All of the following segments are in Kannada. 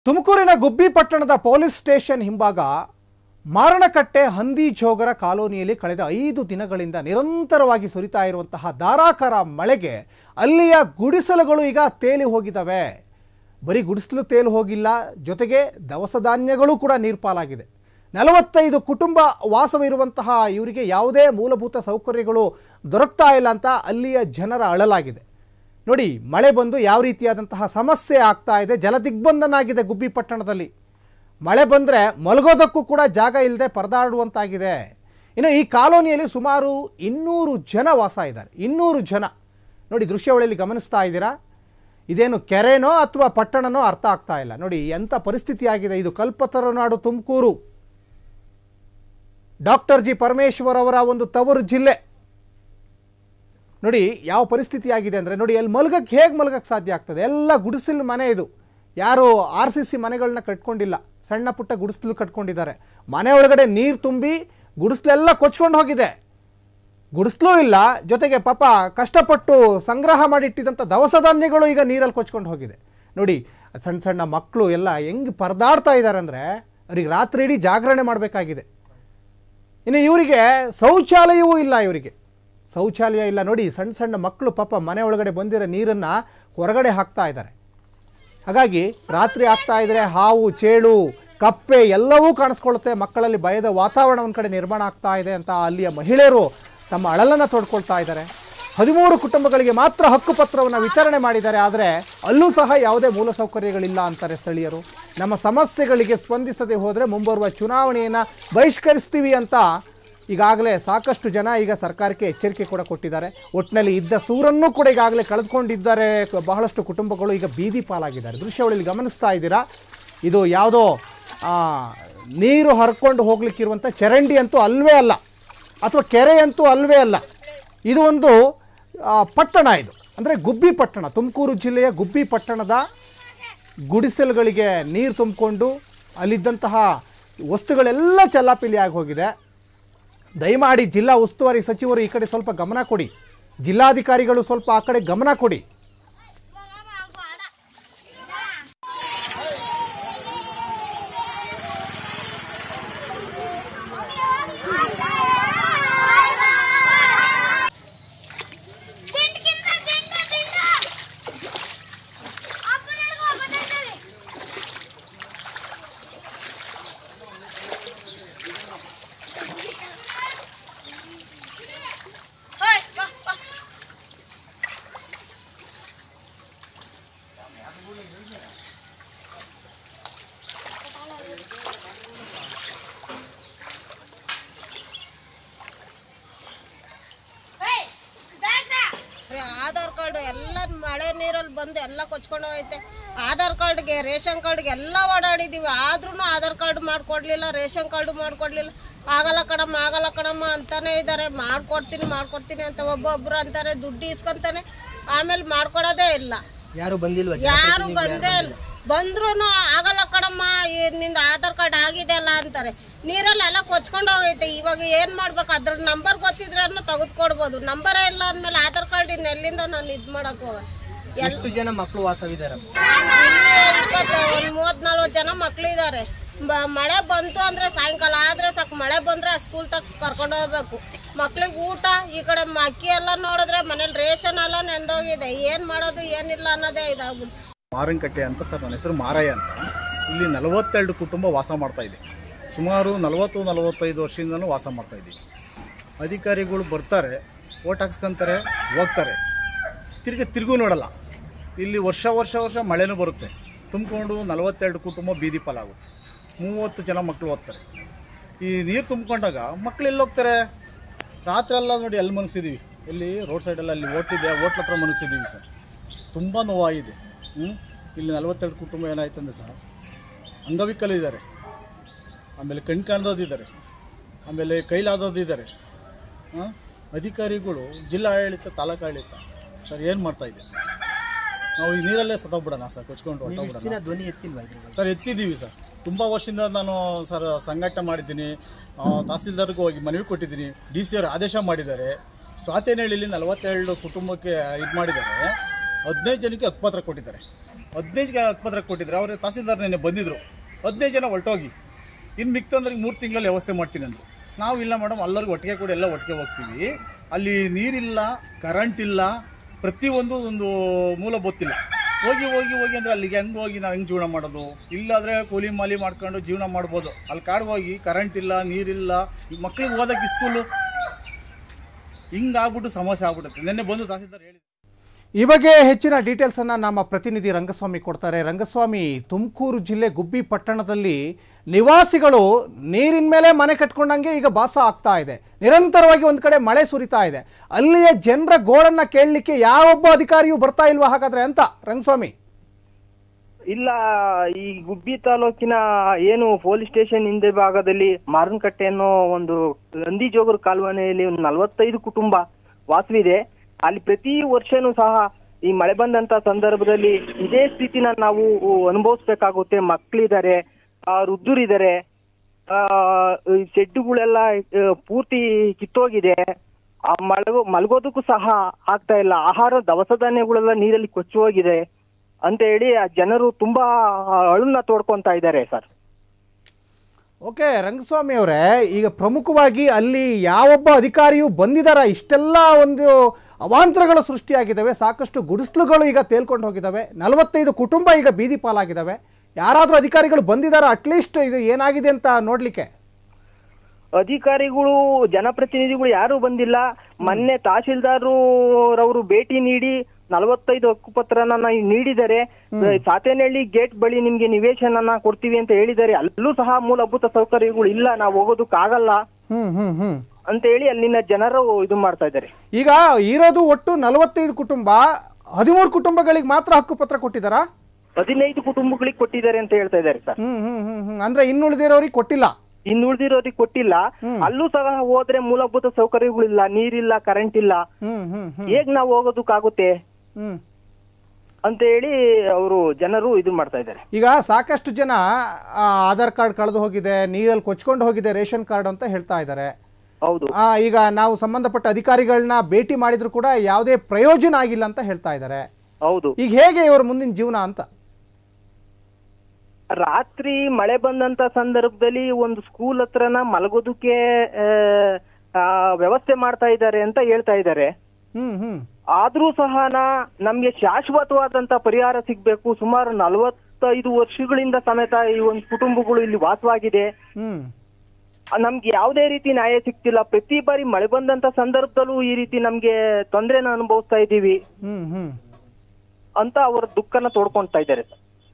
ತುಮಕೂರಿನ ಗುಬ್ಬಿ ಪಟ್ಟಣದ ಪೊಲೀಸ್ ಸ್ಟೇಷನ್ ಹಿಂಭಾಗ ಮಾರಣಕಟ್ಟೆ ಹಂದಿ ಜೋಗರ ಕಾಲೋನಿಯಲ್ಲಿ ಕಳೆದ ಐದು ದಿನಗಳಿಂದ ನಿರಂತರವಾಗಿ ಸುರಿತಾ ಇರುವಂತಹ ಧಾರಾಕಾರ ಮಳೆಗೆ ಅಲ್ಲಿಯ ಗುಡಿಸಲುಗಳು ಈಗ ತೇಲಿ ಹೋಗಿದ್ದಾವೆ ಬರೀ ಗುಡಿಸಲು ತೇಲು ಹೋಗಿಲ್ಲ ಜೊತೆಗೆ ದವಸ ಧಾನ್ಯಗಳು ಕೂಡ ನೀರ್ಪಾಲಾಗಿದೆ ನಲವತ್ತೈದು ಕುಟುಂಬ ವಾಸವಿರುವಂತಹ ಇವರಿಗೆ ಯಾವುದೇ ಮೂಲಭೂತ ಸೌಕರ್ಯಗಳು ದೊರಕ್ತಾ ಇಲ್ಲ ಅಂತ ಅಲ್ಲಿಯ ಜನರ ಅಳಲಾಗಿದೆ ನೋಡಿ ಮಳೆ ಬಂದು ಯಾವ ರೀತಿಯಾದಂತಹ ಸಮಸ್ಯೆ ಆಗ್ತಾ ಇದೆ ಜಲದಿಗ್ಬಂಧನ ಆಗಿದೆ ಗುಬ್ಬಿ ಪಟ್ಟಣದಲ್ಲಿ ಮಳೆ ಬಂದರೆ ಮಲಗೋದಕ್ಕೂ ಕೂಡ ಜಾಗ ಇಲ್ಲದೆ ಪರದಾಡುವಂತಾಗಿದೆ ಇನ್ನು ಈ ಕಾಲೋನಿಯಲ್ಲಿ ಸುಮಾರು ಇನ್ನೂರು ಜನ ವಾಸ ಇದ್ದಾರೆ ಇನ್ನೂರು ಜನ ನೋಡಿ ದೃಶ್ಯಾವಳಿಯಲ್ಲಿ ಗಮನಿಸ್ತಾ ಇದ್ದೀರಾ ಇದೇನು ಕೆರೆನೋ ಅಥವಾ ಪಟ್ಟಣನೋ ಅರ್ಥ ಆಗ್ತಾ ಇಲ್ಲ ನೋಡಿ ಎಂಥ ಪರಿಸ್ಥಿತಿ ಆಗಿದೆ ಇದು ಕಲ್ಪತರು ನಾಡು ತುಮಕೂರು ಡಾಕ್ಟರ್ ಜಿ ಪರಮೇಶ್ವರ್ ಅವರ ಒಂದು ತವರು ಜಿಲ್ಲೆ ನೋಡಿ ಯಾವ ಪರಿಸ್ಥಿತಿ ಆಗಿದೆ ಅಂದರೆ ನೋಡಿ ಅಲ್ಲಿ ಮಲಗಕ್ಕೆ ಹೇಗೆ ಮಲಗಕ್ಕೆ ಸಾಧ್ಯ ಆಗ್ತದೆ ಎಲ್ಲ ಗುಡಿಸಲು ಮನೆ ಇದು ಯಾರು ಆರ್ ಸಿ ಸಿ ಮನೆಗಳನ್ನ ಕಟ್ಕೊಂಡಿಲ್ಲ ಸಣ್ಣ ಪುಟ್ಟ ಗುಡಿಸಲು ಕಟ್ಕೊಂಡಿದ್ದಾರೆ ಮನೆ ಒಳಗಡೆ ನೀರು ತುಂಬಿ ಗುಡಿಸ್ಲೆಲ್ಲ ಕೊಚ್ಕೊಂಡು ಹೋಗಿದೆ ಗುಡಿಸ್ಲೂ ಇಲ್ಲ ಜೊತೆಗೆ ಪಾಪ ಕಷ್ಟಪಟ್ಟು ಸಂಗ್ರಹ ಮಾಡಿಟ್ಟಿದ್ದಂಥ ದವಸ ಧಾನ್ಯಗಳು ಈಗ ನೀರಲ್ಲಿ ಕೊಚ್ಕೊಂಡು ಹೋಗಿದೆ ನೋಡಿ ಸಣ್ಣ ಸಣ್ಣ ಮಕ್ಕಳು ಎಲ್ಲ ಹೆಂಗೆ ಪರದಾಡ್ತಾ ಇದ್ದಾರೆ ಅಂದರೆ ಅವ್ರಿಗೆ ರಾತ್ರಿ ಇಡೀ ಜಾಗರಣೆ ಮಾಡಬೇಕಾಗಿದೆ ಇನ್ನು ಇವರಿಗೆ ಶೌಚಾಲಯವೂ ಇಲ್ಲ ಇವರಿಗೆ ಶೌಚಾಲಯ ಇಲ್ಲ ನೋಡಿ ಸಣ್ಣ ಸಣ್ಣ ಮಕ್ಕಳು ಪಾಪ ಮನೆ ಒಳಗಡೆ ಬಂದಿರೋ ನೀರನ್ನು ಹೊರಗಡೆ ಹಾಕ್ತಾ ಇದ್ದಾರೆ ಹಾಗಾಗಿ ರಾತ್ರಿ ಆಗ್ತಾ ಇದ್ರೆ ಹಾವು ಚೇಳು ಕಪ್ಪೆ ಎಲ್ಲವೂ ಕಾಣಿಸ್ಕೊಳ್ಳುತ್ತೆ ಮಕ್ಕಳಲ್ಲಿ ಭಯದ ವಾತಾವರಣ ಒಂದು ಕಡೆ ನಿರ್ಮಾಣ ಆಗ್ತಾ ಇದೆ ಅಂತ ಅಲ್ಲಿಯ ಮಹಿಳೆಯರು ತಮ್ಮ ಅಳಲನ್ನು ತೊಡ್ಕೊಳ್ತಾ ಇದ್ದಾರೆ ಹದಿಮೂರು ಕುಟುಂಬಗಳಿಗೆ ಮಾತ್ರ ಹಕ್ಕುಪತ್ರವನ್ನು ವಿತರಣೆ ಮಾಡಿದ್ದಾರೆ ಆದರೆ ಅಲ್ಲೂ ಸಹ ಯಾವುದೇ ಮೂಲಸೌಕರ್ಯಗಳಿಲ್ಲ ಅಂತಾರೆ ಸ್ಥಳೀಯರು ನಮ್ಮ ಸಮಸ್ಯೆಗಳಿಗೆ ಸ್ಪಂದಿಸದೆ ಹೋದರೆ ಮುಂಬರುವ ಚುನಾವಣೆಯನ್ನು ಬಹಿಷ್ಕರಿಸ್ತೀವಿ ಅಂತ ಈಗಾಗಲೇ ಸಾಕಷ್ಟು ಜನ ಈಗ ಸರ್ಕಾರಕ್ಕೆ ಎಚ್ಚರಿಕೆ ಕೂಡ ಕೊಟ್ಟಿದ್ದಾರೆ ಒಟ್ಟಿನಲ್ಲಿ ಇದ್ದ ಸೂರನ್ನು ಕೂಡ ಈಗಾಗಲೇ ಕಳೆದುಕೊಂಡಿದ್ದಾರೆ ಕ- ಬಹಳಷ್ಟು ಕುಟುಂಬಗಳು ಈಗ ಬೀದಿ ಪಾಲಾಗಿದ್ದಾರೆ ದೃಶ್ಯಾವಳಿಯಲ್ಲಿ ಗಮನಿಸ್ತಾ ಇದ್ದೀರಾ ಇದು ಯಾವುದೋ ಆ, ನೀರು ಹರ್ಕೊಂಡು ಹೋಗ್ಲಿಕ್ಕಿರುವಂಥ ಚರಂಡಿ ಅಂತೂ ಅಲ್ವೇ ಅಲ್ಲ ಅಥವಾ ಕೆರೆ ಅಂತೂ ಅಲ್ವೇ ಅಲ್ಲ ಇದು ಒಂದು ಆ, ಪಟ್ಟಣ ಇದು ಅಂದರೆ ಗುಬ್ಬಿ ಪಟ್ಟಣ ತುಮಕೂರು ಜಿಲ್ಲೆಯ ಗುಬ್ಬಿ ಪಟ್ಟಣದ ಗುಡಿಸಲುಗಳಿಗೆ ನೀರು ತುಂಬಿಕೊಂಡು ಅಲ್ಲಿದ್ದಂತಹ ವಸ್ತುಗಳೆಲ್ಲ ಚೆಲ್ಲಾಪಿಲ್ಲಿಯಾಗಿ ಹೋಗಿದೆ ದಯಮಾಡಿ ಜಿಲ್ಲಾ ಉಸ್ತುವಾರಿ ಸಚಿವರು ಈ ಕಡೆ ಸ್ವಲ್ಪ ಗಮನ ಕೊಡಿ ಜಿಲ್ಲಾಧಿಕಾರಿಗಳು ಸ್ವಲ್ಪ ಆ ಕಡೆ ಗಮನ ಕೊಡಿ ತಿಂಡ್ಕಿಂತ ತಿಂಡ ತಿಂಡ ಅಪ್ಪನಿಗೂ ಬಂದೈತದೆ ಹೋಯ್ ಬಾ ಬಾ ಹೋಯ್ ಬ್ಯಾಗ್ನಾ ಅರೆ ಆಧಾರ್ ಕಾರ್ಡ್ ಎಲ್ಲ ಮಳೆ ನೀರಲ್ಲಿ ಬಂದು ಎಲ್ಲ ಕೊಚ್ಕೊಂಡು ಹೋಗೈತೆ ಆಧಾರ್ ಕಾರ್ಡ್ಗೆ ರೇಷನ್ ಕಾರ್ಡ್ಗೆ ಎಲ್ಲ ಓಡಾಡಿದೀವಿ ಆದ್ರೂ ಆಧಾರ್ ಕಾರ್ಡ್ ಮಾಡ್ಕೊಡ್ಲಿಲ್ಲ ರೇಷನ್ ಕಾರ್ಡು ಮಾಡ್ಕೊಡ್ಲಿಲ್ಲ ಆಗಲ್ಲ ಕಣಮ್ಮ ಆಗಲ್ಲ ಕಣಮ್ಮ ಅಂತಾನೆ ಇದ್ದಾರೆ ಮಾಡ್ಕೊಡ್ತೀನಿ ಮಾಡ್ಕೊಡ್ತೀನಿ ಅಂತ ಒಬ್ಬೊಬ್ರು ಅಂತಾರೆ ದುಡ್ಡು ಇಸ್ಕೊಂತಾನೆ ಆಮೇಲೆ ಮಾಡ್ಕೊಡೋದೇ ಇಲ್ಲ ಯಾರು ಬಂದಿಲ್ವಾ ಯಾರು ಬಂದೇ ಇಲ್ಲ ಬಂದ್ರೂ ಆಗಲ್ಲ ಕಣಮ್ಮ ಈ ನಿಂದ ಆಧಾರ್ ಕಾರ್ಡ್ ಆಗಿದೆ ಅಲ್ಲ ಅಂತಾರೆ ನೀರಲ್ಲಿ ಎಲ್ಲ ಕೊಚ್ಕೊಂಡು ಹೋಗೈತೆ ಇವಾಗ ಏನ್ ಮಾಡ್ಬೇಕು ಅದ್ರ ನಂಬರ್ ಗೊತ್ತಿದ್ರೆ ತೆಗೆದುಕೊಡ್ಬೋದು ನಂಬರೇ ಇಲ್ಲ ಅಂದ್ಮೇಲೆ ಆಧಾರ್ ಕಾರ್ಡ್ ಇನ್ನು ಎಲ್ಲಿಂದ ನಾನು ಇದು ಮಾಡಕ್ ಹೋಗ ಎಷ್ಟು ಜನ ಮಕ್ಕಳು ವಾಸವಿದ್ದಾರೆ ಇಲ್ಲಿ ಇಪ್ಪತ್ತು ಒಂದು ಮೂವತ್ ನಲ್ವತ್ತು ಜನ ಮಕ್ಳಿದ್ದಾರೆ ಬ- ಮಳೆ ಬಂತು ಅಂದ್ರೆ ಸಾಯಂಕಾಲ ಆದ್ರೆ ಸಾಕು ಮಳೆ ಬಂದ್ರೆ ಸ್ಕೂಲ್ ತಕ್ಕ ಕರ್ಕೊಂಡು ಹೋಗ್ಬೇಕು ಮಕ್ಳಿಗೆ ಊಟ ಈ ಕಡೆ ಮ- ಅಕ್ಕಿ ಎಲ್ಲ ನೋಡಿದ್ರೆ ಮನೇಲಿ ರೇಷನ್ ಎಲ್ಲ ನೆಂದೋಗಿದೆ ಏನ್ ಮಾಡೋದು ಏನಿಲ್ಲ ಅನ್ನೋದೇ ಇದಾಗ್ಬಿಟ್ಟು ಮಾರಂಕಟ್ಟೆ ಅಂತ ಸರ್ ನನ್ನ ಹೆಸರು ಮಾರಯ್ಯ ಅಂತ ಇಲ್ಲಿ ನಲವತ್ತೆರಡು ಕುಟುಂಬ ವಾಸ ಮಾಡ್ತಾ ಇದೆ ಸುಮಾರು ನಲವತ್ತು ನಲವತ್ತೈದು ವರ್ಷದಿಂದಲೂ ವಾಸ ಮಾಡ್ತಾ ಇದ್ದೀವಿ ಅಧಿಕಾರಿಗಳು ಬರ್ತಾರೆ ಓಟ್ ಹಾಕ್ಸ್ಕೊಂತಾರೆ ಹೋಗ್ತಾರೆ ತಿರ್ಗಿ ತಿರುಗೂ ನೋಡಲ್ಲ ಇಲ್ಲಿ ವರ್ಷ ವರ್ಷ ವರ್ಷ ಮಳೆನೂ ಬರುತ್ತೆ ತುಂಬಿಕೊಂಡು ನಲವತ್ತೆರಡು ಕುಟುಂಬ ಬೀದಿ ಪಾಲಾಗುತ್ತೆ ಮೂವತ್ತು ಜನ ಮಕ್ಕಳು ಓದ್ತಾರೆ ಈ ನೀರು ತುಂಬಿಕೊಂಡಾಗ ಮಕ್ಳು ಎಲ್ಲಿ ಹೋಗ್ತಾರೆ ರಾತ್ರಿ ಎಲ್ಲ ನೋಡಿ ಎಲ್ಲಿ ಮನಗಿಸಿದ್ದೀವಿ ಇಲ್ಲಿ ರೋಡ್ ಸೈಡಲ್ಲಿ ಅಲ್ಲಿ ಓಟ್ಲಿದೆ ಹೋಟ್ಲ ಹತ್ರ ಮನಗಿಸಿದ್ದೀವಿ ಸರ್ ತುಂಬ ನೋವಾಗಿದೆ ಹ್ಞೂ ಇಲ್ಲಿ ನಲವತ್ತೆರಡು ಕುಟುಂಬ ಏನಾಯ್ತು ಅಂದರೆ ಸರ್ ಅಂಗವಿಕಲಿದ್ದಾರೆ ಆಮೇಲೆ ಕಣ್ ಕಾಣ್ದೋದಿದ್ದಾರೆ ಆಮೇಲೆ ಕೈಲಾದೋದಿದ್ದಾರೆ ಹಾಂ ಅಧಿಕಾರಿಗಳು ಜಿಲ್ಲಾ ಆಡಳಿತ ತಾಲೂಕು ಆಡಳಿತ ಸರ್ ಏನು ಮಾಡ್ತಾ ಇದೆ ಸರ್ ನಾವು ಈ ನೀರಲ್ಲೇ ಸತ್ತೋಗ್ಬಿಡೋಣ ಸರ್ ಕೊಚ್ಕೊಂಡು ಹೊಟ್ಟೋಗ್ಬಿಡೋಣ ದಿನ ಧ್ವನಿ ಎತ್ತಿಲ್ವಾ ಇದ್ರ ಬಗ್ಗೆ? ಸರ್ ಎತ್ತಿದ್ದೀವಿ ಸರ್ ತುಂಬ ವರ್ಷದಿಂದ ನಾನು ಸರ್ ಸಂಘಟನೆ ಮಾಡಿದ್ದೀನಿ ಆ, ತಹಸೀಲ್ದಾರ್ಗೂ ಹೋಗಿ ಮನವಿ ಕೊಟ್ಟಿದ್ದೀನಿ ಡಿ ಸಿ ಅವರು ಆದೇಶ ಮಾಡಿದ್ದಾರೆ ಸ್ವಾತೇನಹಳ್ಳಿಲಿ ನಲವತ್ತೆರಡು ಕುಟುಂಬಕ್ಕೆ ಇದು ಮಾಡಿದ್ದಾರೆ ಹದಿನೈದು ಜನಕ್ಕೆ ಹಕ್ಕುಪತ್ರ ಕೊಟ್ಟಿದ್ದಾರೆ ಹದಿನೈದು ಆಸ್ಪತ್ರೆಗೆ ಕೊಟ್ಟಿದ್ರೆ ಅವರು ತಹಸೀಲ್ದಾರ್ ನೆನ್ನೆ ಬಂದಿದ್ರು ಹದಿನೈದು ಜನ ಹೊರಟೋಗಿ ಇನ್ನು ಮಿಕ್ತಂದ್ರೆ ಮೂರು ತಿಂಗಳಲ್ಲಿ ವ್ಯವಸ್ಥೆ ಮಾಡ್ತೀನಿ ಅಂದರು ನಾವು ಇಲ್ಲ ಮೇಡಮ್ ಎಲ್ಲರಿಗೂ ಒಟ್ಟಿಗೆ ಕೂಡ ಎಲ್ಲ ಒಟ್ಟಿಗೆ ಹೋಗ್ತೀವಿ ಅಲ್ಲಿ ನೀರಿಲ್ಲ ಕರೆಂಟ್ ಇಲ್ಲ ಪ್ರತಿಯೊಂದು ಒಂದು ಮೂಲ ಗೊತ್ತಿಲ್ಲ ಹೋಗಿ ಹೋಗಿ ಹೋಗಿ ಅಂದರೆ ಅಲ್ಲಿಗೆ ಹೆಂಗೆ ಹೋಗಿ ನಾವು ಹೆಂಗೆ ಜೀವನ ಮಾಡೋದು ಇಲ್ಲಾದರೆ ಕೂಲಿ ಮಾಲಿ ಮಾಡ್ಕೊಂಡು ಜೀವನ ಮಾಡ್ಬೋದು ಅಲ್ಲಿ ಕಾಡು ಹೋಗಿ ಕರೆಂಟ್ ಇಲ್ಲ ನೀರಿಲ್ಲ ಈ ಮಕ್ಳಿಗೆ ಓದೋಕ್ಕೆ ಸ್ಕೂಲು ಹಿಂಗಾಗ್ಬಿಟ್ಟು ಸಮಸ್ಯೆ ಆಗ್ಬಿಡುತ್ತೆ ನಿನ್ನೆ ಬಂದು ತಹಸೀಲ್ದಾರ್ ಹೇಳಿ ಈ ಬಗ್ಗೆ ಹೆಚ್ಚಿನ ಡೀಟೇಲ್ಸ್ ಅನ್ನ ನಮ್ಮ ಪ್ರತಿನಿಧಿ ರಂಗಸ್ವಾಮಿ ಕೊಡ್ತಾರೆ ರಂಗಸ್ವಾಮಿ ತುಮಕೂರು ಜಿಲ್ಲೆ ಗುಬ್ಬಿ ಪಟ್ಟಣದಲ್ಲಿ ನಿವಾಸಿಗಳು ನೀರಿನ ಮೇಲೆ ಮನೆ ಕಟ್ಕೊಂಡಂಗೆ ಈಗ ಭಾಸ ಆಗ್ತಾ ಇದೆ ನಿರಂತರವಾಗಿ ಒಂದು ಕಡೆ ಮಳೆ ಸುರಿತಾ ಇದೆ ಅಲ್ಲಿಯ ಜನರ ಗೋಳನ್ನ ಕೇಳಲಿಕ್ಕೆ ಯಾವೊಬ್ಬ ಅಧಿಕಾರಿಯೂ ಬರ್ತಾ ಇಲ್ವಾ ಹಾಗಾದ್ರೆ ಅಂತ ರಂಗಸ್ವಾಮಿ ಇಲ್ಲ ಈ ಗುಬ್ಬಿ ತಾಲೂಕಿನ ಏನು ಪೊಲೀಸ್ ಸ್ಟೇಷನ್ ಹಿಂದೆ ಭಾಗದಲ್ಲಿ ಮಾರನಕಟ್ಟೆ ಅನ್ನೋ ಒಂದು ನಂದಿಜೋಗರ ಕಾಲುವೆಯಲ್ಲಿ ಒಂದು ನಲವತ್ತೈದು ಕುಟುಂಬ ವಾಸವಿದೆ ಅಲ್ಲಿ ಪ್ರತಿ ವರ್ಷನೂ ಸಹ ಈ ಮಳೆ ಬಂದಂತ ಸಂದರ್ಭದಲ್ಲಿ ಇದೇ ಸ್ಥಿತಿನ ನಾವು ಅನುಭವಿಸ್ಬೇಕಾಗುತ್ತೆ ಮಕ್ಕಳಿದ್ದಾರೆ ವೃದ್ಧರಿದ್ದಾರೆ ಆ ಈ ಶೆಡ್ಡುಗಳೆಲ್ಲ ಆ, ಪೂರ್ತಿ ಕಿತ್ತೋಗಿದೆ ಆ ಮಲಗೋ ಮಲಗೋದಕ್ಕೂ ಸಹ ಆಗ್ತಾ ಇಲ್ಲ ಆಹಾರ ದವಸ ಧಾನ್ಯಗಳೆಲ್ಲ ನೀರಲ್ಲಿ ಕೊಚ್ಚಿ ಹೋಗಿದೆ ಅಂತ ಹೇಳಿ ಆ ಜನರು ತುಂಬಾ ಅಳುನ್ನ ತೋಡ್ಕೊಂತಾ ಇದ್ದಾರೆ ಸರ್ ಓಕೆ ರಂಗಸ್ವಾಮಿ ಅವರೇ ಈಗ ಪ್ರಮುಖವಾಗಿ ಅಲ್ಲಿ ಯಾವೊಬ್ಬ ಅಧಿಕಾರಿಯೂ ಬಂದಿದಾರ ಇಷ್ಟೆಲ್ಲ ಒಂದು ಅವಾಂತರಗಳು ಸೃಷ್ಟಿಯಾಗಿದ್ದಾವೆ ಸಾಕಷ್ಟು ಗುಡಿಸ್ಲುಗಳು ಈಗ ತೇಲ್ಕೊಂಡು ಹೋಗಿದ್ದಾವೆ ನಲವತ್ತೈದು ಕುಟುಂಬ ಈಗ ಬೀದಿ ಪಾಲಾಗಿದ್ದಾವೆ ಯಾರಾದರೂ ಅಧಿಕಾರಿಗಳು ಬಂದಿದಾರ ಅಟ್ಲೀಸ್ಟ್ ಇದು ಏನಾಗಿದೆ ಅಂತ ನೋಡಲಿಕ್ಕೆ ಅಧಿಕಾರಿಗಳು ಜನಪ್ರತಿನಿಧಿಗಳು ಯಾರು ಬಂದಿಲ್ಲ ಮೊನ್ನೆ ತಹಶೀಲ್ದಾರು ರವರು ಭೇಟಿ ನೀಡಿ ನಲವತ್ತೈದು ಹಕ್ಕುಪತ್ರನ ನೀಡಿದ್ದಾರೆ ಸಾತೇನಹಳ್ಳಿ ಗೇಟ್ ಬಳಿ ನಿಮ್ಗೆ ನಿವೇಶನ ಕೊಡ್ತೀವಿ ಅಂತ ಹೇಳಿದ್ದಾರೆ ಅಲ್ಲೂ ಸಹ ಮೂಲಭೂತ ಸೌಕರ್ಯಗಳು ಇಲ್ಲ ನಾವು ಹೋಗೋದಕ್ಕಾಗಲ್ಲ ಹ್ಮ್ ಹ್ಮ್ ಹ್ಮ್ ಅಂತ ಹೇಳಿ ಅಲ್ಲಿನ ಜನರು ಇದು ಮಾಡ್ತಾ ಇದ್ದಾರೆ ಈಗ ಇರೋದು ಒಟ್ಟು ನಲವತ್ತೈದು ಕುಟುಂಬ ಹದಿಮೂರು ಕುಟುಂಬಗಳಿಗೆ ಮಾತ್ರ ಹಕ್ಕುಪತ್ರ ಕೊಟ್ಟಿದ್ದಾರಾ ಹದಿನೈದು ಕುಟುಂಬಗಳಿಗೆ ಕೊಟ್ಟಿದ್ದಾರೆ ಅಂತ ಹೇಳ್ತಾ ಇದ್ದಾರೆ ಸರ್ ಹ್ಮ್ ಹ್ಮ್ ಹ್ಮ್ ಹ್ಮ್ ಅಂದ್ರೆ ಇನ್ನುಳಿದಿರೋರಿಗೆ ಕೊಟ್ಟಿಲ್ಲ ಇನ್ನು ಉಳಿದಿರೋರಿಗೆ ಕೊಟ್ಟಿಲ್ಲ ಅಲ್ಲೂ ಸಹ ಹೋದ್ರೆ ಮೂಲಭೂತ ಸೌಕರ್ಯಗಳಿಲ್ಲ ನೀರಿಲ್ಲ ಕರೆಂಟ್ ಇಲ್ಲ ಹ್ಮ್ ಹ್ಮ್ ಹ್ಮ್ ಹೇಗ್ ನಾವು ಹೋಗೋದಕ್ಕಾಗುತ್ತೆ ಹ್ಮ್ ಅಂತ ಹೇಳಿ ಅವರು ಜನರು ಇದು ಮಾಡ್ತಾ ಇದ್ದಾರೆ ಈಗ ಸಾಕಷ್ಟು ಜನ ಆ, ಆಧಾರ್ ಕಾರ್ಡ್ ಕಳೆದು ಹೋಗಿದೆ ನೀರಲ್ಲಿ ಕೊಚ್ಕೊಂಡು ಹೋಗಿದೆ ರೇಷನ್ ಕಾರ್ಡ್ ಅಂತ ಹೇಳ್ತಾ ಇದ್ದಾರೆ ಹೌದು ಆ, ಈಗ ನಾವು ಸಂಬಂಧಪಟ್ಟ ಅಧಿಕಾರಿಗಳನ್ನ ಭೇಟಿ ಮಾಡಿದ್ರು ಕೂಡ ಯಾವುದೇ ಪ್ರಯೋಜನ ಆಗಿಲ್ಲ ಅಂತ ಹೇಳ್ತಾ ಇದ್ದಾರೆ ಹೌದು ಈಗ ಹೇಗೆ ಇವರು ಮುಂದಿನ ಜೀವನ ಅಂತ ರಾತ್ರಿ ಮಳೆ ಬಂದಂತ ಸಂದರ್ಭದಲ್ಲಿ ಒಂದು ಸ್ಕೂಲ್ ಹತ್ರನ ಮಲಗೋದಕ್ಕೆ ಆ, ಆ, ವ್ಯವಸ್ಥೆ ಮಾಡ್ತಾ ಇದ್ದಾರೆ ಅಂತ ಹೇಳ್ತಾ ಇದ್ದಾರೆ ಹ್ಮ್ ಹ್ಮ್ ಆದ್ರೂ ಸಹ ನಮ್ಗೆ ಶಾಶ್ವತವಾದಂತ ಪರಿಹಾರ ಸಿಗ್ಬೇಕು ಸುಮಾರು ನಲವತ್ತೈದು ವರ್ಷಗಳಿಂದ ಸಮೇತ ಈ ಒಂದು ಕುಟುಂಬಗಳು ಇಲ್ಲಿ ವಾಸವಾಗಿದೆ ಹ್ಮ್ ಆ, ನಮ್ಗೆ ಯಾವುದೇ ರೀತಿ ನ್ಯಾಯ ಸಿಗ್ತಿಲ್ಲ ಪ್ರತಿ ಬಾರಿ ಮಳೆ ಬಂದಂತ ಸಂದರ್ಭದಲ್ಲೂ ಈ ರೀತಿ ನಮ್ಗೆ ತೊಂದರೆನ ಅನುಭವಿಸ್ತಾ ಇದ್ದೀವಿ ಹ್ಮ್ ಹ್ಮ್ ಅಂತ ಅವರ ದುಃಖನ ತೋಡ್ಕೊಂತಾ ಇದ್ದಾರೆ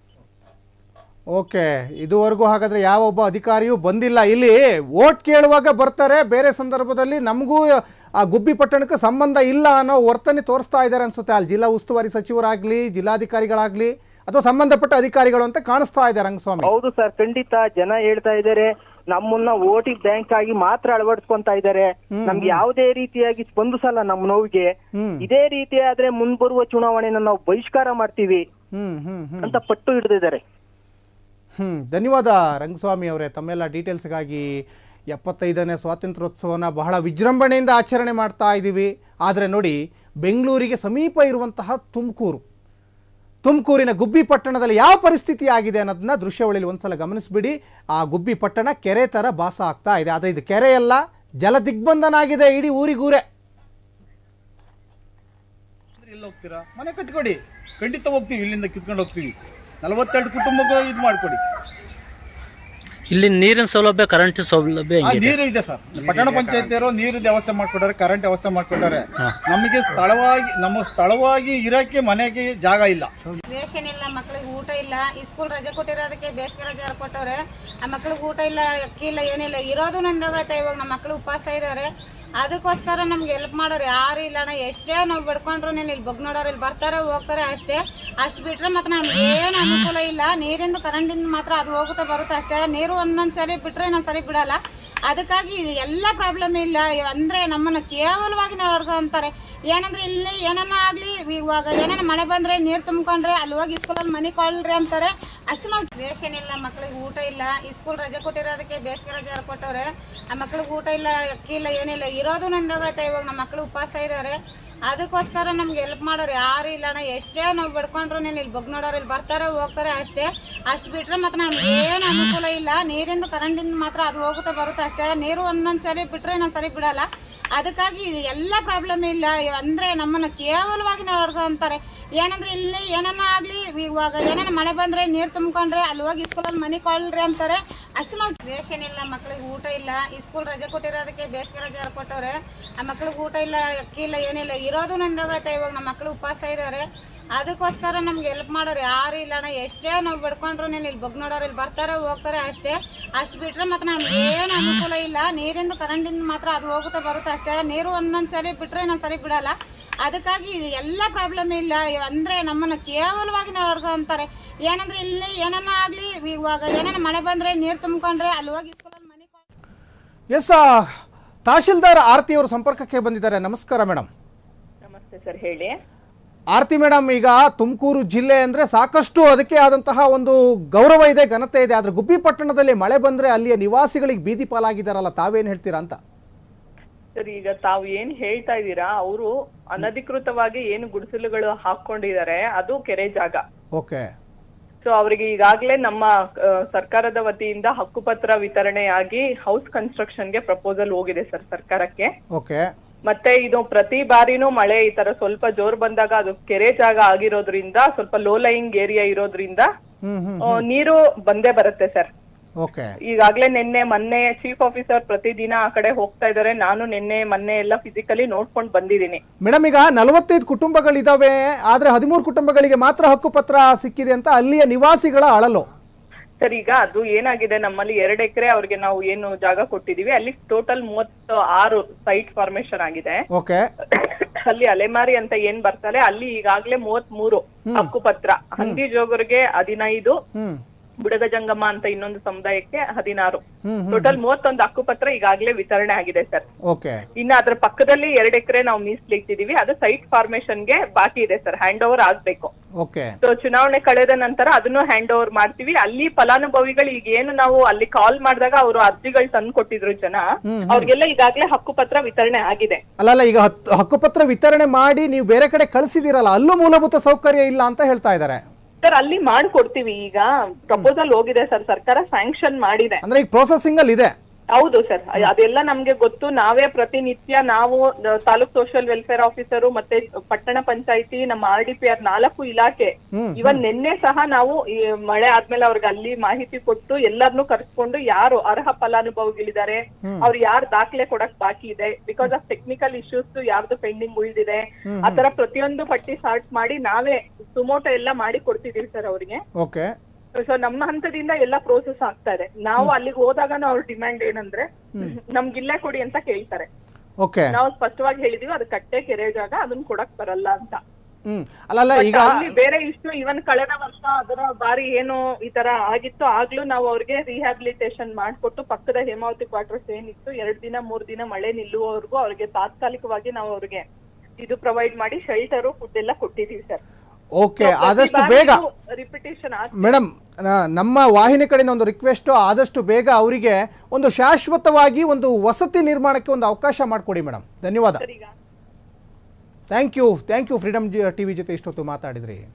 ಓಕೆ ಇದುವರೆಗೂ ಹಾಗಾದ್ರೆ ಯಾವೊಬ್ಬ ಅಧಿಕಾರಿಯೂ ಬಂದಿಲ್ಲ ಇಲ್ಲಿ ಓಟ್ ಕೇಳುವಾಗ ಬರ್ತಾರೆ ಬೇರೆ ಸಂದರ್ಭದಲ್ಲಿ ನಮಗೂ ಆ ಗುಬ್ಬಿ ಪಟ್ಟಣಕ್ಕೆ ಸಂಬಂಧ ಇಲ್ಲ ಅನ್ನೋ ವರ್ತನೆ ತೋರಿಸ್ತಾ ಇದ್ದಾರೆ ಅನ್ಸುತ್ತೆ ಅಲ್ಲಿ ಜಿಲ್ಲಾ ಉಸ್ತುವಾರಿ ಸಚಿವರಾಗ್ಲಿ ಜಿಲ್ಲಾಧಿಕಾರಿಗಳಾಗ್ಲಿ ಅಥವಾ ಸಂಬಂಧಪಟ್ಟ ಅಧಿಕಾರಿಗಳು ಅಂತ ಕಾಣಿಸ್ತಾ ಇದೆ ರಂಗಸ್ವಾಮಿ ಹೌದು ಸರ್ ಖಂಡಿತ ಜನ ಹೇಳ್ತಾ ಇದ್ದಾರೆ ನಮ್ಮನ್ನ ವೋಟಿಂಗ್ ಬ್ಯಾಂಕ್ ಆಗಿ ಮಾತ್ರ ಅಳವಡಿಸ್ಕೊಂತಾ ಇದ್ದಾರೆ ನಮ್ಗೆ ಯಾವುದೇ ರೀತಿಯಾಗಿ ಸ್ಪಂದಿಸಲ್ಲ ನಮ್ಮ ನೋವಿಗೆ ಹ್ಮ್ ಇದೇ ರೀತಿ ಆದ್ರೆ ಮುಂಬರುವ ಚುನಾವಣೆನ ನಾವು ಬಹಿಷ್ಕಾರ ಮಾಡ್ತೀವಿ ಹ್ಮ್ ಹ್ಮ್ ಹ್ಮ್ ಅಂತ ಪಟ್ಟು ಹಿಡಿದಿದ್ದಾರೆ ಹ್ಮ್ ಧನ್ಯವಾದ ರಂಗಸ್ವಾಮಿ ಅವರೇ ತಮ್ಮೆಲ್ಲ ಡೀಟೇಲ್ಸ್ಗಾಗಿ ಎಪ್ಪತ್ತೈದನೇ ಸ್ವಾತಂತ್ರ್ಯೋತ್ಸವನ ಬಹಳ ವಿಜೃಂಭಣೆಯಿಂದ ಆಚರಣೆ ಮಾಡ್ತಾ ಇದ್ದೀವಿ ಆದರೆ ನೋಡಿ ಬೆಂಗಳೂರಿಗೆ ಸಮೀಪ ಇರುವಂತಹ ತುಮಕೂರು ತುಮಕೂರಿನ ಗುಬ್ಬಿ ಪಟ್ಟಣದಲ್ಲಿ ಯಾವ ಪರಿಸ್ಥಿತಿ ಆಗಿದೆ ಅನ್ನೋದನ್ನ ದೃಶ್ಯಾವಳಿಯಲ್ಲಿ ಒಂದ್ಸಲ ಗಮನಿಸ್ಬಿಡಿ ಆ ಗುಬ್ಬಿ ಪಟ್ಟಣ ಕೆರೆ ಥರ ಭಾಸ ಆಗ್ತಾ ಇದೆ ಆದರೆ ಇದು ಕೆರೆ ಅಲ್ಲ ಜಲ ದಿಗ್ಬಂಧನ ಆಗಿದೆ ಇಡೀ ಊರಿಗೂರೇ ಅಂದ್ರೆ ಎಲ್ಲಿ ಹೋಗ್ತೀರಾ ಮನೆ ಕಟ್ಕೊಡಿ ಖಂಡಿತ ಹೋಗ್ತೀವಿ ಇಲ್ಲಿಂದ ಕಿತ್ಕೊಂಡು ಹೋಗ್ತೀವಿ ನಲವತ್ತೆರಡು ಕುಟುಂಬಕ್ಕೂ ಇದು ಮಾಡ್ಕೊಡಿ ಇಲ್ಲಿ ನೀರಿನ ಸೌಲಭ್ಯ ಕರೆಂಟ್ ಸೌಲಭ್ಯ ಆ, ಹೆಂಗಿದೆ ನೀರು ಇದೆ ಸರ್ ಪಟ್ಟಣ ಪಂಚಾಯತಿಯವರು ನೀರಿನ ವ್ಯವಸ್ಥೆ ಮಾಡ್ಕೊಟ್ಟಾರೆ ಕರೆಂಟ್ ವ್ಯವಸ್ಥೆ ಮಾಡ್ಕೊಟ್ಟಾರೆ ನಮಗೆ ಸ್ಥಳವಾಗಿ ನಮ್ಮ ಸ್ಥಳವಾಗಿ ಇರಕ್ಕೆ ಮನೆಗೆ ಜಾಗ ಇಲ್ಲ ರೇಷನ್ ಇಲ್ಲ ಮಕ್ಳಿಗೆ ಊಟ ಇಲ್ಲ ಈ ಸ್ಕೂಲ್ ರಜೆ ಕೊಟ್ಟಿರೋದಕ್ಕೆ ಬೇಸಿಗೆ ರಜೆ ಕೊಟ್ಟವ್ರೆ ಆ ಮಕ್ಳಿಗೆ ಊಟ ಇಲ್ಲ ಅಕ್ಕಿ ಇಲ್ಲ ಏನಿಲ್ಲ ಇರೋದು ನಂದಾಗತ್ತೆ ಇವಾಗ ನಮ್ಮ ಮಕ್ಳು ಉಪವಾಸ ಇದ್ದಾರೆ ಅದಕ್ಕೋಸ್ಕರ ನಮ್ಗೆ ಹೆಲ್ಪ್ ಮಾಡೋರು ಯಾರು ಇಲ್ಲ ಅಣ್ಣ ಎಷ್ಟೇ ನಾವು ಬಿಡ್ಕೊಂಡ್ರು ನೀನು ಇಲ್ಲಿ ಬಗ್ ನೋಡೋರು ಇಲ್ಲಿ ಬರ್ತಾರೆ ಹೋಗ್ತಾರೆ ಅಷ್ಟೇ ಅಷ್ಟು ಬಿಟ್ರೆ ಮತ್ತೆ ನಮ್ಗೆ ಏನು ಅನುಕೂಲ ಇಲ್ಲ ನೀರಿಂದ ಕರೆಂಟಿಂದ ಮಾತ್ರ ಅದು ಹೋಗುತ್ತೆ ಬರುತ್ತೆ ಅಷ್ಟೇ ನೀರು ಒಂದೊಂದು ಸರಿ ಬಿಟ್ರೆ ಇನ್ನೊಂದು ಸರಿ ಬಿಡಲ್ಲ ಅದಕ್ಕಾಗಿ ಇದು ಎಲ್ಲ ಪ್ರಾಬ್ಲಮ್ ಇಲ್ಲ ಅಂದ್ರೆ ನಮ್ಮನ್ನ ಕೇವಲವಾಗಿ ನೋಡ್ಕೊ ಅಂತಾರೆ ಏನಂದ್ರೆ ಇಲ್ಲಿ ಏನನ್ನ ಆಗ್ಲಿ ಇವಾಗ ಏನನ್ನ ಮಳೆ ಬಂದ್ರೆ ನೀರ್ ತುಂಬ್ಕೊಂಡ್ರೆ ಅಲ್ಲಿ ಹೋಗಿ ಸ್ಕೂಲಲ್ಲಿ ಮನೆ ಕೊಳ್ಳ್ರಿ ಅಂತಾರೆ ಅಷ್ಟು ನಾವು ರೇಷನ್ ಇಲ್ಲ ಮಕ್ಳಿಗೆ ಊಟ ಇಲ್ಲ ಈ ಸ್ಕೂಲ್ ರಜೆ ಕೊಟ್ಟಿರೋದಕ್ಕೆ ಬೇಸಿಗೆ ರಜೆ ಕೊಟ್ಟವ್ರೆ ಆ ಮಕ್ಳಿಗೆ ಊಟ ಇಲ್ಲ ಅಕ್ಕಿ ಇಲ್ಲ ಏನಿಲ್ಲ ಇರೋದು ನಂದಾಗತ್ತೆ ಇವಾಗ ನಮ್ಮ ಮಕ್ಳು ಉಪವಾಸ ಇದ್ದಾರೆ ಅದಕ್ಕೋಸ್ಕರ ನಮ್ಗೆ ಹೆಲ್ಪ್ ಮಾಡೋರು ಯಾರು ಇಲ್ಲ ಅಣ್ಣ ಎಷ್ಟೇ ನಾವು ಬಿಡ್ಕೊಂಡ್ರು ನೀನು ಇಲ್ಲಿ ಬಗ್ ನೋಡೋರು ಇಲ್ಲಿ ಬರ್ತಾರೆ ಹೋಗ್ತಾರೆ ಅಷ್ಟೇ ಅಷ್ಟು ಬಿಟ್ರೆ ಮತ್ತೆ ನಮ್ಗೆ ಏನು ಅನುಕೂಲ ಇಲ್ಲ ನೀರಿಂದ ಕರೆಂಟಿಂದ ಮಾತ್ರ ಅದು ಹೋಗುತ್ತೆ ಬರುತ್ತೆ ಅಷ್ಟೇ ನೀರು ಒಂದೊಂದು ಸರಿ ಬಿಟ್ರೆ ಇನ್ನೊಂದು ಸರಿ ಬಿಡಲ್ಲ ಅದಕ್ಕಾಗಿ ಇದು ಎಲ್ಲ ಪ್ರಾಬ್ಲಮ್ ಇಲ್ಲ ಅಂದ್ರೆ ನಮ್ಮನ್ನ ಕೇವಲವಾಗಿ ನೋಡ್ಕೊ ಅಂತಾರೆ ಏನಂದ್ರೆ ಇಲ್ಲಿ ಏನನ್ನ ಆಗ್ಲಿ ಇವಾಗ ಏನನ್ನ ಮಳೆ ಬಂದ್ರೆ ನೀರ್ ತುಂಬ್ಕೊಂಡ್ರೆ ಅಲ್ಲಿ ಹೋಗಿ ಸ್ಕೂಲಲ್ಲಿ ಮನೆ ಕೊಳ್ಳ್ರಿ ಅಂತಾರೆ ಅಷ್ಟು ನಾವು ರೇಷನ್ ಇಲ್ಲ ಮಕ್ಳಿಗೆ ಊಟ ಇಲ್ಲ ಈ ಸ್ಕೂಲ್ ರಜೆ ಕೊಟ್ಟಿರೋದಕ್ಕೆ ಬೇಸಿಗೆ ರಜೆ ಕೊಟ್ಟವ್ರೆ ಆ ಮಕ್ಳಿಗೆ ಊಟ ಇಲ್ಲ ಅಕ್ಕಿ ಇಲ್ಲ ಏನಿಲ್ಲ ಇರೋದು ನಂದಾಗತ್ತೆ ಇವಾಗ ನಮ್ಮ ಮಕ್ಳು ಉಪವಾಸ ಇದ್ದಾರೆ ಅದಕ್ಕೋಸ್ಕರ ನಮ್ಗೆ ಹೆಲ್ಪ್ ಮಾಡೋರು ಯಾರು ಇಲ್ಲ ಅಣ್ಣ ಎಷ್ಟೇ ನಾವು ಬಿಡ್ಕೊಂಡ್ರು ನೀನು ಇಲ್ಲಿ ಬಗ್ ನೋಡೋರು ಇಲ್ಲಿ ಬರ್ತಾರೆ ಹೋಗ್ತಾರೆ ಅಷ್ಟೇ ಅಷ್ಟು ಬಿಟ್ರೆ ಮತ್ತೆ ನಮ್ಗೆ ಏನು ಅನುಕೂಲ ಇಲ್ಲ ನೀರಿಂದ ಕರೆಂಟಿಂದ ಮಾತ್ರ ಅದು ಹೋಗುತ್ತೆ ಬರುತ್ತೆ ಅಷ್ಟೇ ನೀರು ಒಂದೊಂದು ಸರಿ ಬಿಟ್ರೆ ಇನ್ನೊಂದು ಸರಿ ಬಿಡಲ್ಲ ಅದಕ್ಕಾಗಿ ಇದು ಎಲ್ಲ ಪ್ರಾಬ್ಲಮ್ ಇಲ್ಲ ಅಂದ್ರೆ ನಮ್ಮನ್ನ ಕೇವಲವಾಗಿ ನೋಡ್ಕೊ ಅಂತಾರೆ ಏನಂದ್ರೆ ಇಲ್ಲಿ ಏನನ್ನ ಆಗ್ಲಿ ಇವಾಗ ಏನನ್ನ ಮಳೆ ಬಂದ್ರೆ ನೀರ್ ತುಂಬ್ಕೊಂಡ್ರೆ ಅಲ್ಲಿ ಹೋಗಿ ಸ್ಕೂಲಲ್ಲಿ ಮನೆ ಕೊಳ್ಳ್- ಎಸ್ ತಹಶೀಲ್ದಾರ್ ಆರತಿ ಅವರು ಸಂಪರ್ಕಕ್ಕೆ ಬಂದಿದ್ದಾರೆ ನಮಸ್ಕಾರ ಮೇಡಮ್ ನಮಸ್ತೆ ಸರ್ ಹೇಳಿ ಆರತಿ ಮೇಡಮ್ ಈಗ ತುಮಕೂರು ಜಿಲ್ಲೆ ಅಂದರೆ ಸಾಕಷ್ಟು ಅದಕ್ಕೆ ಆದಂತಹ ಒಂದು ಗೌರವ ಇದೆ ಘನತೆ ಇದೆ ಆದರೆ ಗುಬ್ಬಿ ಪಟ್ಟಣದಲ್ಲಿ ಮಳೆ ಬಂದರೆ ಅಲ್ಲಿಯ ನಿವಾಸಿಗಳಿಗೆ ಬೀದಿ ಪಾಲಾಗಿದ್ದಾರಲ್ಲ ತಾವೇನು ಹೇಳ್ತೀರಾ ಅಂತ ಸರ್ ಈಗ ತಾವು ಏನ್ ಹೇಳ್ತಾ ಇದ್ದೀರಾ ಅವರು ಅನಧಿಕೃತವಾಗಿ ಏನು ಗುಡಿಸಲುಗಳು ಹಾಕೊಂಡಿದ್ದಾರೆ ಅದು ಕೆರೆ ಜಾಗ ಓಕೆ ಸೊ ಅವರಿಗೆ ಈಗಾಗಲೇ ನಮ್ಮ ಆ, ಸರ್ಕಾರದ ವತಿಯಿಂದ ಹಕ್ಕುಪತ್ರ ವಿತರಣೆಯಾಗಿ ಹೌಸ್ ಕನ್ಸ್ಟ್ರಕ್ಷನ್ಗೆ ಪ್ರಪೋಸಲ್ ಹೋಗಿದೆ ಸರ್ ಸರ್ಕಾರಕ್ಕೆ ಓಕೆ ಮತ್ತೆ ಇದು ಪ್ರತಿ ಬಾರಿನೂ ಮಳೆ ಈ ತರ ಸ್ವಲ್ಪ ಜೋರ್ ಬಂದಾಗ ಅದು ಕೆರೆ ಜಾಗ ಆಗಿರೋದ್ರಿಂದ ಸ್ವಲ್ಪ ಲೋ ಲೈಯಿಂಗ್ ಏರಿಯಾ ಇರೋದ್ರಿಂದ ಹ್ಮ್ ಹ್ಮ್ ಆ, ನೀರು ಬಂದೇ ಬರುತ್ತೆ ಸರ್ ಓಕೆ ಈಗಾಗ್ಲೇ ನಿನ್ನೆ ಮೊನ್ನೆ ಚೀಫ್ ಆಫೀಸರ್ ಪ್ರತಿದಿನ ಆ ಕಡೆ ಹೋಗ್ತಾ ಇದಾರೆ ನಾನು ನಿನ್ನೆ ಮೊನ್ನೆ ಎಲ್ಲ ಫಿಸಿಕಲಿ ನೋಡ್ಕೊಂಡ್ ಬಂದಿದ್ದೀನಿ ಮೇಡಮ್ ಈಗ ನಲವತ್ತೈದು ಕುಟುಂಬಗಳಿದಾವೆ ಆದರೆ ಹದಿಮೂರು ಕುಟುಂಬಗಳಿಗೆ ಮಾತ್ರ ಹಕ್ಕುಪತ್ರ ಸಿಕ್ಕಿದೆ ಅಂತ ಅಲ್ಲಿಯ ನಿವಾಸಿಗಳ ಅಳಲು ಸರ್ ಈಗ ಅದು ಏನಾಗಿದೆ ನಮ್ಮಲ್ಲಿ ಎರಡ್ ಎಕರೆ ಅವ್ರಿಗೆ ನಾವು ಏನು ಜಾಗ ಕೊಟ್ಟಿದೀವಿ ಅಲ್ಲಿ ಟೋಟಲ್ ಮೂವತ್ತು ಆರು ಸೈಟ್ ಫಾರ್ಮೇಶನ್ ಆಗಿದೆ ಓಕೆ ಅಲ್ಲಿ ಅಲೆಮಾರಿ ಅಂತ ಏನ್ ಬರ್ತಾರೆ ಅಲ್ಲಿ ಈಗಾಗ್ಲೇ ಮೂವತ್ ಮೂರು ಹಕ್ಕುಪತ್ರ ಹಂದಿ ಜೋಗರಿಗೆ ಹದಿನೈದು ಹ್ಮ್ ಬುಡಗ ಜಂಗಮ ಅಂತ ಇನ್ನೊಂದು ಸಮುದಾಯಕ್ಕೆ ಹದಿನಾರು ಹ್ಮ್ ಟೋಟಲ್ ಮೂವತ್ತೊಂದು ಹಕ್ಕುಪತ್ರ ಈಗಾಗ್ಲೇ ವಿತರಣೆ ಆಗಿದೆ ಸರ್ ಓಕೆ ಇನ್ನ ಅದ್ರ ಪಕ್ಕದಲ್ಲಿ ಎರಡ್ ಎಕರೆ ನಾವು ಮೀಸಲಿಟ್ಟಿದೀವಿ ಅದು ಸೈಟ್ ಫಾರ್ಮೇಶನ್ ಗೆ ಬಾಕಿ ಇದೆ ಸರ್ ಹ್ಯಾಂಡ್ ಓವರ್ ಆಗ್ಬೇಕು ಓಕೆ ಸೊ ಚುನಾವಣೆ ಕಳೆದ ನಂತರ ಅದನ್ನು ಹ್ಯಾಂಡ್ ಓವರ್ ಮಾಡ್ತೀವಿ ಅಲ್ಲಿ ಫಲಾನುಭವಿಗಳು ಈಗ ಏನು ನಾವು ಅಲ್ಲಿ ಕಾಲ್ ಮಾಡಿದಾಗ ಅವರು ಅರ್ಜಿಗಳು ತಂದು ಕೊಟ್ಟಿದ್ರು ಜನ ಅವ್ರಿಗೆಲ್ಲ ಈಗಾಗ್ಲೇ ಹಕ್ಕುಪತ್ರ ವಿತರಣೆ ಆಗಿದೆ ಅಲ್ಲಲ್ಲ ಈಗ ಹತ್ತು ಹಕ್ಕುಪತ್ರ ವಿತರಣೆ ಮಾಡಿ ನೀವು ಬೇರೆ ಕಡೆ ಕಳಿಸಿದಿರಲ್ಲ ಅಲ್ಲೂ ಮೂಲಭೂತ ಸೌಕರ್ಯ ಇಲ್ಲ ಅಂತ ಹೇಳ್ತಾ ಇದ್ದಾರೆ ಸರ್ ಅಲ್ಲಿ ಮಾಡ್ಕೊಡ್ತೀವಿ ಈಗ ಪ್ರಪೋಸಲ್ ಹೋಗಿದೆ ಸರ್ ಸರ್ಕಾರ ಸ್ಯಾಂಕ್ಷನ್ ಮಾಡಿದೆ ಅಂದ್ರೆ ಈಗ ಪ್ರೊಸೆಸಿಂಗ್ ಅಲ್ಲಿ ಇದೆ ಹೌದು ಸರ್ ಅದೆಲ್ಲ ನಮ್ಗೆ ಗೊತ್ತು ನಾವೇ ಪ್ರತಿನಿತ್ಯ ನಾವು ದ- ತಾಲೂಕ್ ಸೋಷಿಯಲ್ ವೆಲ್ಫೇರ್ ಆಫೀಸರು ಮತ್ತೆ ಪಟ್ಟಣ ಪಂಚಾಯತಿ ನಮ್ಮ ಆರ್ ಡಿ ಪಿ ಆರ್ ನಾಲ್ಕು ಇಲಾಖೆ ಇವನ್ ನಿನ್ನೆ ಸಹ ನಾವು ಈ ಮಳೆ ಆದ್ಮೇಲೆ ಅವ್ರಿಗೆ ಅಲ್ಲಿ ಮಾಹಿತಿ ಕೊಟ್ಟು ಎಲ್ಲರನ್ನೂ ಕರ್ಸ್ಕೊಂಡು ಯಾರು ಅರ್ಹ ಫಲಾನುಭವಿಗಳಿದ್ದಾರೆ ಅವ್ರು ಯಾರು ದಾಖಲೆ ಕೊಡಕ್ ಬಾಕಿ ಇದೆ ಬಿಕಾಸ್ ಆಫ್ ಟೆಕ್ನಿಕಲ್ ಇಶ್ಯೂಸ್ ಯಾರ್ದು ಪೆಂಡಿಂಗ್ ಉಳಿದಿದೆ ಆತರ ಪ್ರತಿಯೊಂದು ಪಟ್ಟಿ ಸಾರ್ಟ್ ಮಾಡಿ ನಾವೇ ಸುಮೋಟೋ ಎಲ್ಲ ಮಾಡಿ ಕೊಡ್ತಿದೀವಿ ಸರ್ ಅವರಿಗೆ ಓಕೆ ಸೊ ನಮ್ಮ ಹಂತದಿಂದ ಎಲ್ಲ ಪ್ರೋಸೆಸ್ ಆಗ್ತಾ ಇದೆ ನಾವು ಅಲ್ಲಿಗೆ ಹೋದಾಗ ಅವ್ರ ಡಿಮ್ಯಾಂಡ್ ಏನಂದ್ರೆ ನಮ್ಗೆ ಇಲ್ಲೇ ಕೊಡಿ ಅಂತ ಕೇಳ್ತಾರೆ ಓಕೆ ನಾವು ಸ್ಪಷ್ಟವಾಗಿ ಹೇಳಿದೀವಿ ಅದು ಕಟ್ಟೆ ಕೆರೆ ಜಾಗ ಅದನ್ನ ಕೊಡಕ್ ಬರಲ್ಲ ಅಂತ ಹ್ಮ್ ಅಲ್ಲಲ್ಲ But ಈಗ ಅಲ್ಲಿ ಬೇರೆ ಇಷ್ಟು ಇವನ್ ಕಳೆದ ವರ್ಷ ಅದರ ಬಾರಿ ಏನು ಈ ತರ ಆಗಿತ್ತು ಆಗ್ಲೂ ನಾವು ಅವ್ರಿಗೆ ರಿಹ್ಯಾಬಿಲಿಟೇಷನ್ ಮಾಡ್ಕೊಟ್ಟು ಪಕ್ಕದ ಹೇಮಾವತಿ ಕ್ವಾರ್ಟರ್ಸ್ ಏನಿತ್ತು ಎರಡ್ ದಿನ ಮೂರ್ ದಿನ ಮಳೆ ನಿಲ್ಲುವವರೆಗೂ ಅವ್ರಿಗೆ ತಾತ್ಕಾಲಿಕವಾಗಿ ನಾವು ಅವ್ರಿಗೆ ಇದು ಪ್ರೊವೈಡ್ ಮಾಡಿ ಶೆಲ್ಟರು ಫುಡ್ ಎಲ್ಲ ಕೊಟ್ಟಿದೀವಿ ಸರ್ ಓಕೆ ಆದಷ್ಟು ಬೇಗ ರಿಪಿಟೇಷನ್ ಮೇಡಮ್ ನಮ್ಮ ವಾಹಿನಿ ಕಡೆಯಿಂದ ಒಂದು ರಿಕ್ವೆಸ್ಟು ಆದಷ್ಟು ಬೇಗ ಅವರಿಗೆ ಒಂದು ಶಾಶ್ವತವಾಗಿ ಒಂದು ವಸತಿ ನಿರ್ಮಾಣಕ್ಕೆ ಒಂದು ಅವಕಾಶ ಮಾಡಿಕೊಡಿ ಮೇಡಮ್ ಧನ್ಯವಾದ ಈಗ thank you thank you Freedom T V ಜೊತೆ ಇಷ್ಟೊತ್ತು ಮಾತಾಡಿದ್ರಿ